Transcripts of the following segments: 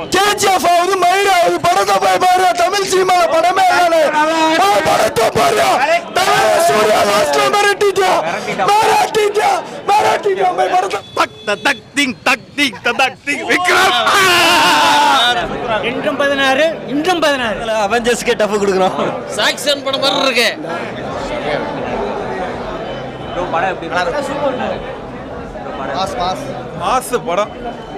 KGF ஆகுது மயிர் ஆகுது படத்தை போய் பாரு தமிழ் சினிமால படமே இல்லையே ஆ, படத்தை பாரு தலை சூர்யா லாஸ்ட்ல மிரட்டிட்டியா மிரட்டிட்டியா மிரட்டிட்டியா போய் படத்தை தக் தக் திங் தக் திங் தக் திங் விக்ரம் இன்றும் பதினாறு இன்றும் பதினாறு அவெஞ்சர்ஸ்க்கே டஃப் கொடுக்குறோம் சாக்சன் படம் மாதிரி இருக்கு மாசு படம்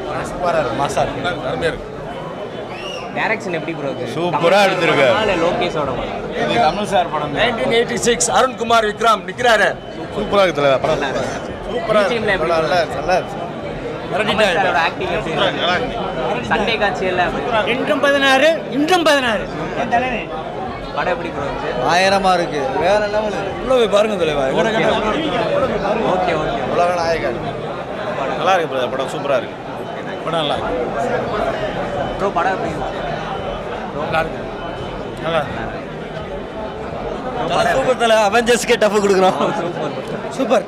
டைரக்ஷன் எப்படி ப்ரோ சூப்பரா எடுத்திருக்க. லோகேஷோட படம் nineteen eighty six Arunkumar Vikram நிக்கிறாரு சூப்பரா இருக்குல்ல படம் BGM ல எப்படி நல்லா சாரோட ஆக்டிங் எப்படி இருக்கு? சண்டே காட்சி எல்லாம் இன்றும் பதினாறு இன்றும் பதினாறு படம் எப்படி ப்ரோ ஆயிரமா இருக்கு வேற லெவல் உள்ள போய் பாருங்க தலைவா ஓகே ஓகே உலக நாயகன் நல்லா இருக்கு brother. படம் சூப்பரா இருக்கு படம் நல்லா இருக்கு ப்ரோ படம் எப்படி இருந்துச்சு நல்லா சூப்பர் தல அவெஞ்சர்ஸ்க்கே டஃப் கொடுக்குறோம் சூப்பர்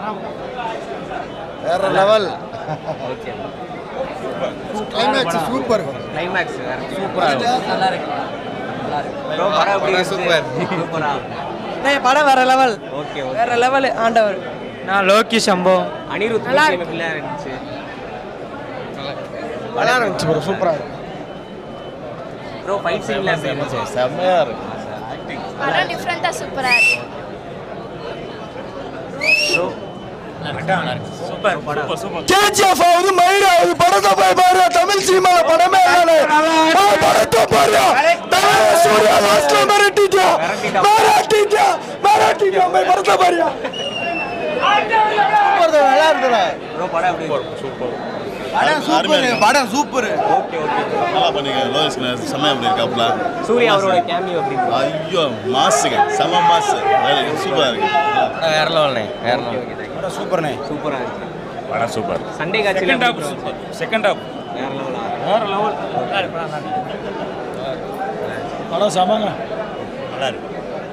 வேற level okay climax super climax சூப்பரா நல்லா இருக்கு ப்ரோ படம் எப்படி இருந்துச்சு சூப்பரா படம் வேற லெவல் ஓகே ஓகே வேற லெவல் ஆண்டவர் நான் லோகி சம்போ அனிருத் நல்லா BGM எப்படிலாம் இருந்துச்சு நல்லா இருந்துச்சு ப்ரோ சூப்பரா இருக்கு ப்ரோ ஃபைட் சீன்ல எப்படி இருந்துச்சு செம்மையா இருக்கு படம் டிஃப்ரெண்ட்டாக சூப்பராக இருக்கு கேஜிஎஃப் ஆகுது மயிர் ஆகுது படத்தை போய் பாரு தமிழ் சினிமால படமே இல்லையே ஆ, படத்தை பாரு தலை சூர்யா லாஸ்ட்ல மிரட்டிட்டியா மிரட்டிட்டியா மிரட்டிட்டியா போய் படத்தை பாரு நல்லா இருக்குடா ப்ரோ படம் எப்படி இருந்துச்சு படம் சூப்பர் படம் சூப்பர் ஓகே ஓகே நல்லா பண்ணீங்க லோகேஷ் செம்மையா பண்ணிருக்காப்ல சூர்யா அவரோட கேமியோ எப்படி இருந்துச்சு ஐயோ மாசுங்க செம மாசு சூப்பரா இருக்கு வேற லெவல்னே வேற ஓகே லெவல் ஓகே தேங்க்யூ சூப்பர்ண்ணே சூப்பரா இருந்துச்சு படம் சூப்பர் சண்டே காட்சியில எப்படி bro இருந்துச்சு? செகண்ட் ஹாஃப் வேற லெவலா படம் செமங்க நல்லா இருக்கு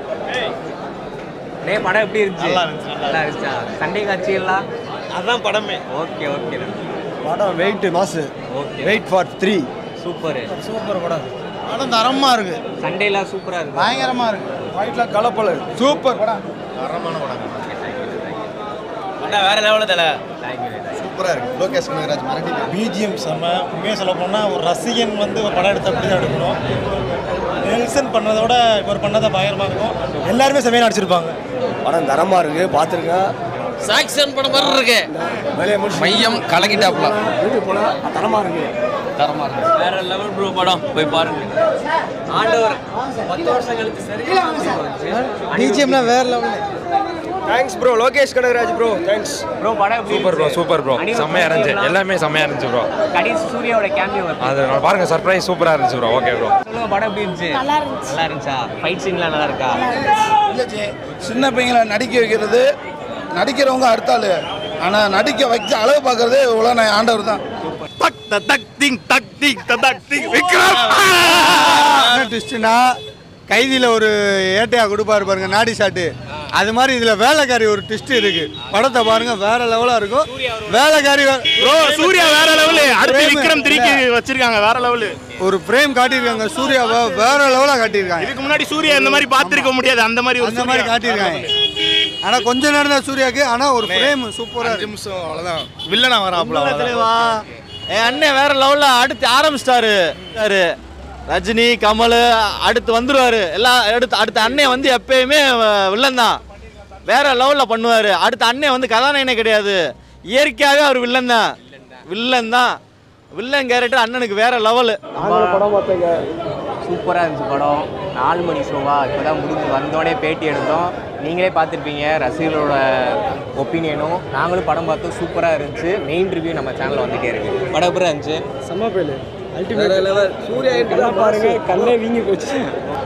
டேய் படம் எப்படி இருந்துச்சு நல்லா இருந்துச்சு, நல்லா இருந்துச்சா சண்டே காட்சி எல்லாம் அதான் படமே ஓகே ஓகே படம் வெயிட் மாசு okay wait for three super super படம் படம் தரமா இருக்கு சண்டேல சூப்பரா இருக்கு பயங்கரமா இருக்கு ஃபைட்ல கலப்பல சூப்பர் படம் தரமான படம் படம் வேற லெவலில் தல தேங்க்யூ சூப்பரா இருக்கு லோகேஷ் கனகராஜ் மரட்டி பிஜிஎம் செம்ம உண்மையாக சொல்ல போனால் ஒரு ரசிகன் வந்து ஒரு படம் எடுத்து அப்படி தான் எடுக்கணும் நெல்சன் பண்ணதை விட இவர் பண்ணதை பயங்கரமாக இருக்கும் எல்லாருமே செம்மையாக நடிச்சிருப்பாங்க படம் தரமா இருக்கு பார்த்துருக்கேன் சாக்சன் படம் மாதிரி இருக்கு வேலையை முடிச்சு மையம் கலக்கிட்டாப்ல வீட்டுக்கு போனா தரமா இருக்கு தரமா இருக்கு வேற லெவல் ப்ரோ படம் போய் பாருங்க ஆண்டவர் பத்து வருஷம் கழிச்சு சரி பிஜிஎம்லாம் வேற level thanks bro Lokesh Kanagaraj bro thanks bro படம் எப்படி சூப்பர் ப்ரோ சூப்பர் ப்ரோ செம்மையா இருந்துச்சு எல்லாமே செம்மையா இருந்துச்சு ப்ரோ கடைசி சூர்யாவோட கேமியோ அது நான் பாருங்க சர்ப்ரைஸ் சூப்பரா இருந்துச்சு ப்ரோ ஓகே ப்ரோ சொல்லுங்க படம் எப்படி இருந்துச்சு நல்லா இருந்துச்சு நல்லா இருந்துச்சா ஃபைட் சீன்லாம் நல்லா இருக்கா சின்ன பையங்களை நடிக்க வைக்கிறது நடிக்கிறவங்க அடுத்தாள் ஆனா நடிக்க வச்ச அளவு பார்க்கறதே உலக ஆண்டவர் தான் தக் தக் திங் தக் திங் தக் திங் விக்ரம் ட்விஸ்ட்னா கைதியில் ஒரு ஏட்டையா கொடுப்பாரு பாருங்க நாடி ஷாட்டு அது மாதிரி இதில் வேலைக்காரி ஒரு ட்விஸ்ட் இருக்கு படத்தை பாருங்க வேற லெவலாக இருக்கும் வேலைக்காரி ப்ரோ சூர்யா வேற லெவலு அடுத்து Frame விக்ரம் திருக்கி வச்சிருக்காங்க வேற லெவலு ஒரு ஃப்ரேம் காட்டியிருக்காங்க சூர்யாவை வேற லெவலாக காட்டியிருக்காங்க இதுக்கு முன்னாடி சூர்யா இந்த மாதிரி பார்த்திருக்க முடியாது அந்த மாதிரி ஒரு அந்த மாதிரி சூர்யா. காட்டியிருக்காங்க ஆனால் கொஞ்ச நேரம் தான் சூர்யாக்கு ஆனால் ஒரு ஃப்ரேம் சூப்பராக இருக்கு நிமிஷம் அவ்வளோதான் வில்லனா வராப்ல தலைவா என் அண்ணன் வேற லெவல்ல அடுத்து ஆரம்பிச்சிட்டாரு யாரு? ரஜினி கமல் அடுத்து வந்துருவாரு எல்லாம் அடுத்து அடுத்த அண்ணன் வந்து எப்பயுமே வில்லன் தான் வேற லெவல்ல பண்ணுவாரு அடுத்த அண்ணன் வந்து கதாநாயகனே கிடையாது இயற்கையாகவே அவர் வில்லன் தான் வில்லன் தான் வில்லன் கேரக்டர் அண்ணனுக்கு வேற லெவலு சூப்பராக இருந்துச்சு படம் நாலு மணி ஷோவா இப்போ தான் முடிஞ்சு வந்தோடனே பேட்டி எடுத்தோம் நீங்களே பார்த்துருப்பீங்க ரசிகர்களோட ஒப்பீனியனும் நாங்களும் படம் பார்த்தோம் சூப்பராக இருந்துச்சு மெயின் ரிவ்யூ நம்ம சேனலில் வந்துட்டே இருக்கு படம் எப்படி இருந்துச்சு வேற லெவல் சூர்யா பாருங்க கண்ணே வீங்கி போச்சு